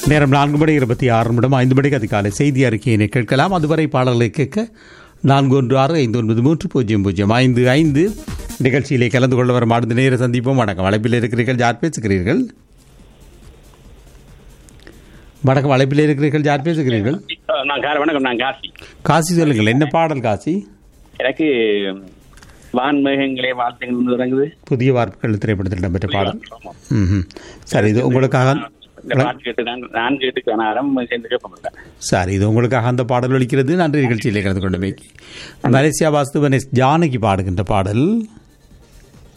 நேரம் நான்கு மணி இருபத்தி ஆறு நிமிடம் ஐந்து மணிக்கு அதிகாலை செய்தி அறிக்கையினை கேட்கலாம் அதுவரை பாடல்களை கேட்க நான்கு ஒன்று ஆறு ஐந்து ஒன்பது மூன்று பூஜ்ஜியம் பூஜ்ஜியம் ஐந்து ஐந்து நிகழ்ச்சியிலே கலந்து கொள்ள வரும் அடுத்த நேர சந்திப்போம் வணக்கம் அழைப்பில் இருக்கிறீர்கள் யார் பேசுகிறீர்கள் வணக்கம் அழைப்பில் இருக்கிறீர்கள் யார் பேசுகிறீர்கள் நான் கார வணக்கம் நான் காசி காசி சொல்லுங்கள் என்ன பாடல் காசி எனக்கு வான்மேகங்களே வாழ்த்துங்கள் தொடங்குது புதிய வார்ப்புகள் திரைப்படத்தில் இடம்பெற்ற பாடல் ம் சரி இது உங்களுக்காக இந்த பாட்டு கேட்டு நான் நான் கேட்டு கனாரம் சேர்ந்து கேட்பேன் சரி இது உங்களுக்காக அந்த பாடல் ஒலிக்கிறது நன்றி நிகழ்ச்சியிலே கலந்து கொண்டமைக்கு மலேசியா வாஸ்துவன் எஸ் ஜானகி பாடுகின்ற பாடல்